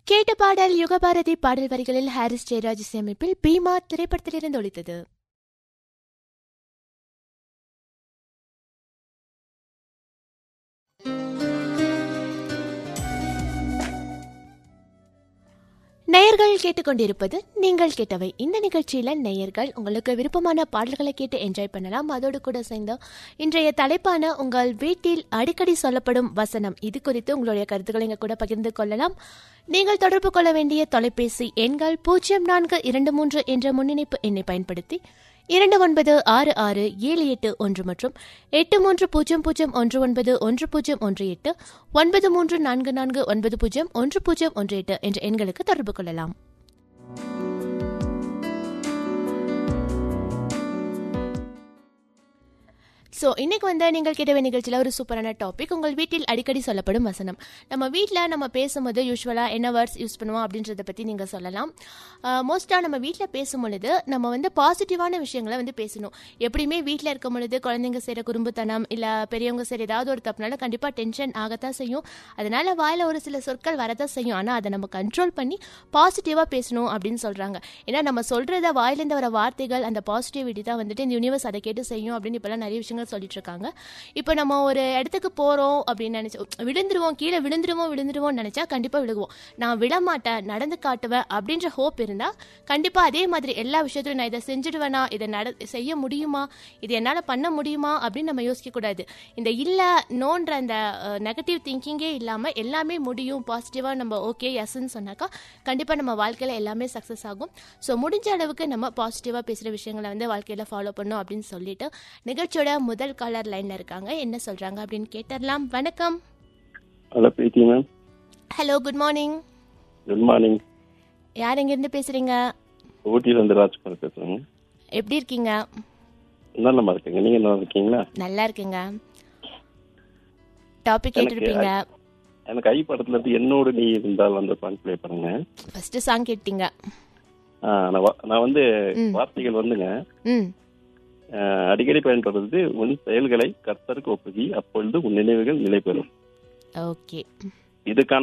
கேட்ட பாடல் யுகபாரதி பாடல் வரிகளில் ஹாரிஸ் ஜெயராஜ் இசையமைப்பில் பீமா திரைப்படத்திலிருந்து ஒழித்தது நேயர்கள் கேட்டுக்கொண்டிருப்பது நீங்கள் கேட்டவை இந்த நிகழ்ச்சியில நேயர்கள் உங்களுக்கு விருப்பமான பாடல்களை கேட்டு என்ஜாய் பண்ணலாம் அதோடு கூட சேர்ந்து இன்றைய தலைப்பான உங்கள் வீட்டில் அடிக்கடி சொல்லப்படும் வசனம் இது குறித்து உங்களுடைய கருத்துக்களை எங்க கூட பகிர்ந்து கொள்ளலாம் நீங்கள் தொடர்பு கொள்ள வேண்டிய தொலைபேசி எண்கள் பூஜ்ஜியம் நான்கு இரண்டு மூன்று என்ற முன்னிணைப்பு எண்ணை பயன்படுத்தி இரண்டு ஒன்பது ஆறு ஆறு ஏழு எட்டு ஒன்று மற்றும் எட்டு மூன்று பூஜ்ஜியம் பூஜ்ஜியம் ஒன்று ஒன்பது ஒன்று பூஜ்ஜியம் ஒன்று எட்டு ஒன்பது மூன்று நான்கு நான்கு ஒன்பது பூஜ்ஜியம் ஒன்று பூஜ்ஜியம் ஒன்று எட்டு என்ற எண்களுக்கு தொடர்பு கொள்ளலாம் ஸோ இன்னைக்கு வந்து நீங்கள் கேட்டவே நிகழ்ச்சியில் ஒரு சூப்பரான டாபிக் உங்கள் வீட்டில் அடிக்கடி சொல்லப்படும் வசனம் நம்ம வீட்டில் நம்ம பேசும்போது யூஸ்வலாக என்ன வேர்ட்ஸ் யூஸ் பண்ணுவோம் அப்படின்றத பற்றி நீங்கள் சொல்லலாம் மோஸ்ட்டாக நம்ம வீட்டில் பேசும் பொழுது நம்ம வந்து பாசிட்டிவான விஷயங்களை வந்து பேசணும் எப்படியுமே வீட்டில் இருக்கும் பொழுது குழந்தைங்க செய்கிற குறும்புத்தனம் இல்லை பெரியவங்க செய்கிற ஏதாவது ஒரு தப்புனால கண்டிப்பாக டென்ஷன் ஆகத்தான் செய்யும் அதனால வாயில் ஒரு சில சொற்கள் வரதான் செய்யும் ஆனால் அதை நம்ம கண்ட்ரோல் பண்ணி பாசிட்டிவாக பேசணும் அப்படின்னு சொல்கிறாங்க ஏன்னா நம்ம சொல்கிறத வாயிலேருந்து வர வார்த்தைகள் அந்த பாசிட்டிவிட்டி தான் வந்துட்டு இந்த யூனிவர்ஸ் அதை கேட்டு செய்யும் அப்படின்னு இப்போலாம் நிறைய விஷயங்கள் சொல்லிட்டு இருக்காங்க இப்போ நம்ம ஒரு இடத்துக்கு போகிறோம் அப்படின்னு நினச்சி விழுந்துருவோம் கீழே விழுந்துருவோம் விழுந்துருவோம்னு நினச்சா கண்டிப்பாக விழுகுவோம் நான் விழமாட்டேன் நடந்து காட்டுவேன் அப்படின்ற ஹோப் இருந்தால் கண்டிப்பாக அதே மாதிரி எல்லா விஷயத்துலையும் நான் இதை செஞ்சுடுவேனா இதை நட செய்ய முடியுமா இது என்னால் பண்ண முடியுமா அப்படின்னு நம்ம யோசிக்கக்கூடாது இந்த இல்லை நோன்ற அந்த நெகட்டிவ் திங்கிங்கே இல்லாமல் எல்லாமே முடியும் பாசிட்டிவாக நம்ம ஓகே எஸ்ன்னு சொன்னாக்கா கண்டிப்பாக நம்ம வாழ்க்கையில் எல்லாமே சக்ஸஸ் ஆகும் ஸோ முடிஞ்ச அளவுக்கு நம்ம பாசிட்டிவாக பேசுகிற விஷயங்களை வந்து வாழ்க்கையில் ஃபாலோ பண்ணும் அப்படின்னு சொல்லிட்டு நிகழ்ச்சியோட முதல் காலர் லைனில் இருக்காங்க என்ன சொல்கிறாங்க அப்படின்னு கேட்டுடலாம் வணக்கம் hello Preethi ma'am hello good morning good morning யார் எங்கேருந்து பேசுகிறீங்க ஊட்டியிலேருந்து ராஜ்குமார் பேசுகிறேங்க எப்படி இருக்கீங்க நல்லமா இருக்கேங்க நீங்கள் நல்லா இருக்கீங்களா நல்லா இருக்குங்க டாபிக் எனக்கு கேட்டிருப்பீங்க எனக்கு ஐ படத்துல இருந்து என்னோடு நீ இருந்தால் அந்த சாங் ப்ளே பண்ணுங்க ஃபர்ஸ்ட் சாங் கேட்டீங்க ஆ, நான் வா- நான் வந்து ம். வார்த்தைகள் வந்துங்க ம் ஆ, அடிக்கடி பயன்படுறது உன் செயல்களை கர்த்தருக்கு ஒப்புகி அப்பொழுது உன் நினைவுகள் நிலை பெறும் ஓகே இதுக்கான